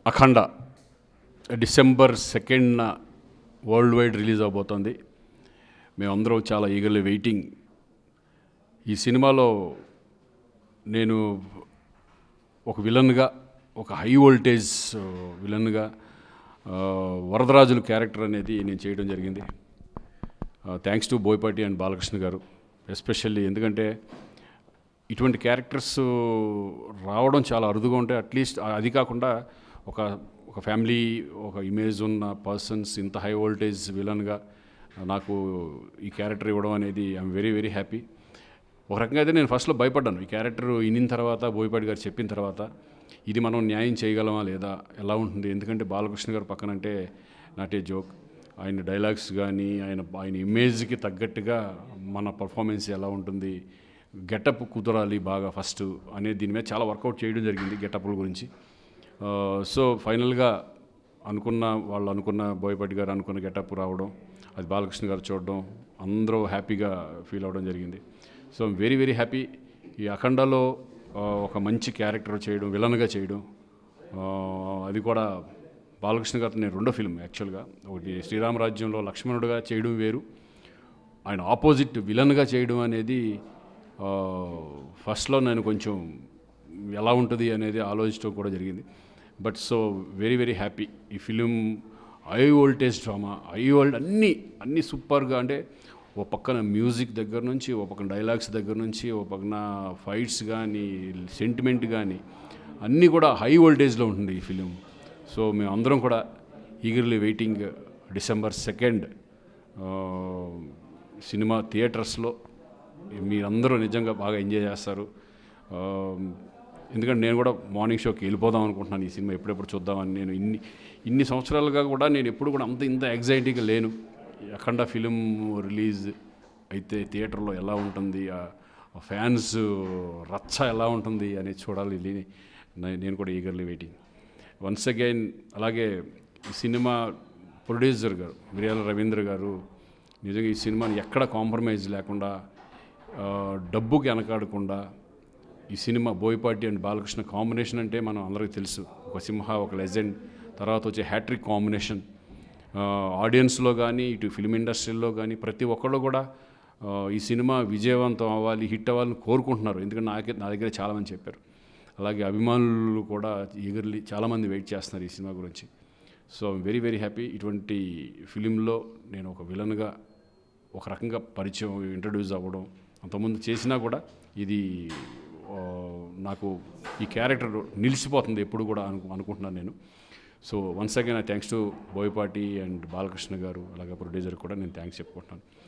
అఖండ December సెకండ్న world wide release అవబోతోంది మేమందరం చాలా eagerly waiting ఈ సినిమాలో నేను ఒక విలన్గా ఒక హై వోల్టేజ్ విలన్గా ఆ, వరదరాజులు క్యారెక్టర్ అనేది నేను చేయడం జరిగింది thanks to Boyapati and Balakrishna garu especially ఎందుకంటే ఇటువంటి క్యారెక్టర్స్ రావడం చాలా అరుదుగా ఉంటాయి అట్లీస్ట్ అది కాకుండా ఒక ఒక ఫ్యామిలీ ఒక ఇమేజ్ ఉన్న పర్సన్స్ ఇంత హై వోల్టేజ్ విలన్గా నాకు ఈ క్యారెక్టర్ ఇవ్వడం అనేది ఐఎమ్ వెరీ వెరీ హ్యాపీ ఒక రకంగా అయితే నేను ఫస్ట్లో భయపడ్డాను ఈ క్యారెక్టర్ ఇన్నిన తర్వాత బోయపాటి గారు చెప్పిన తర్వాత ఇది మనం న్యాయం చేయగలమా లేదా ఎలా ఉంటుంది ఎందుకంటే బాలకృష్ణ గారు పక్కనంటే నాటే జోక్ ఆయన డైలాగ్స్ కానీ ఆయన ఆయన ఇమేజ్కి తగ్గట్టుగా మన పర్ఫార్మెన్స్ ఎలా ఉంటుంది గెటప్ కుదరాలి బాగా ఫస్ట్ అనేది దీని మీద చాలా వర్కౌట్ చేయడం జరిగింది గెటప్ల గురించి ఆ, సో ఫైనల్గా అనుకున్న వాళ్ళు అనుకున్న బోయపాటి గారు అనుకున్న గెటప్ రావడం అది బాలకృష్ణ గారు చూడడం అందరూ హ్యాపీగా ఫీల్ అవ్వడం జరిగింది సో వెరీ వెరీ హ్యాపీ ఈ అఖండలో ఆ, ఒక మంచి క్యారెక్టర్ చేయడం విలన్గా చేయడం ఆ, అది కూడా బాలకృష్ణ గారితో నేను రెండో ఫిల్మ్ యాక్చువల్గా ఒకటి శ్రీరామరాజ్యంలో లక్ష్మణుడుగా చేయడం వేరు ఆయన ఆపోజిట్ విలన్గా చేయడం అనేది ఆ, ఫస్ట్లో నేను కొంచెం ఎలా ఉంటుంది అనేది ఆలోచించడం కూడా జరిగింది but so very very happy ఈ film high voltage drama high volt అన్నీ అన్నీ సూపర్గా అంటే ఓ పక్కన మ్యూజిక్ దగ్గర నుంచి ఓ పక్కన డైలాగ్స్ దగ్గర నుంచి ఓ పక్కన ఫైట్స్ కానీ సెంటిమెంట్ కానీ అన్నీ కూడా హై వోల్టేజ్లో ఉంటుంది ఈ ఫిలిం సో మేము అందరం కూడా eagerly waiting December second cinema థియేటర్స్లో మీరందరూ నిజంగా బాగా ఎంజాయ్ చేస్తారు ఆ, ఎందుకంటే నేను కూడా మార్నింగ్ షోకి వెళ్ళిపోదాం అనుకుంటున్నాను ఈ సినిమా ఎప్పుడెప్పుడు చూద్దామని నేను ఇన్ని ఇన్ని సంవత్సరాలుగా కూడా నేను ఎప్పుడు కూడా అంత ఇంత ఎగ్జైటీగా లేను ఈ అఖండ ఫిలిం రిలీజ్ అయితే థియేటర్లో ఎలా ఉంటుంది ఆ ఫ్యాన్స్ రచ్చ ఎలా ఉంటుంది అనేది చూడాలి ఇది నే- నేను కూడా ఈగర్లీ వెయిటింగ్ వన్స్ అగైన్ అలాగే ఈ సినిమా ప్రొడ్యూసర్ గారు మిర్యాల రవీంద్ర గారు నిజంగా ఈ సినిమాని ఎక్కడ కాంప్రమైజ్ లేకుండా ఆ, డబ్బుకి వెనకాడకుండా ఈ cinema Boyapati and Balakrishna combination అంటే మనం అందరికీ తెలుసు ఒక సింహ ఒక లెజెండ్ తర్వాత వచ్చే హ్యాట్రిక్ కాంబినేషన్ ఆడియన్స్లో కానీ ఇటు ఫిల్మ్ ఇండస్ట్రీలో కానీ ప్రతి ఒక్కళ్ళు కూడా ఆ, ఈ సినిమా విజయవంతం అవ్వాలి హిట్ అవ్వాలని కోరుకుంటున్నారు ఎందుకంటే నాకే నా దగ్గర చాలామంది చెప్పారు అలాగే అభిమానులు కూడా ఈగర్లీ చాలామంది వెయిట్ చేస్తున్నారు ఈ సినిమా గురించి సో వెరీ వెరీ హ్యాపీ ఇటువంటి ఫిలింలో నేను ఒక విలన్గా ఒక రకంగా పరిచయం ఇంట్రడ్యూస్ అవ్వడం అంతకుముందు చేసినా కూడా ఇది ఆ, నాకు ఈ క్యారెక్టర్ నిలిచిపోతుంది ఎప్పుడు కూడా అను అనుకుంటున్నాను నేను so once again thanks to Boyapati and Balakrishna garu అలాగే ప్రొడ్యూసర్ కూడా నేను థ్యాంక్స్ చెప్పుకుంటున్నాను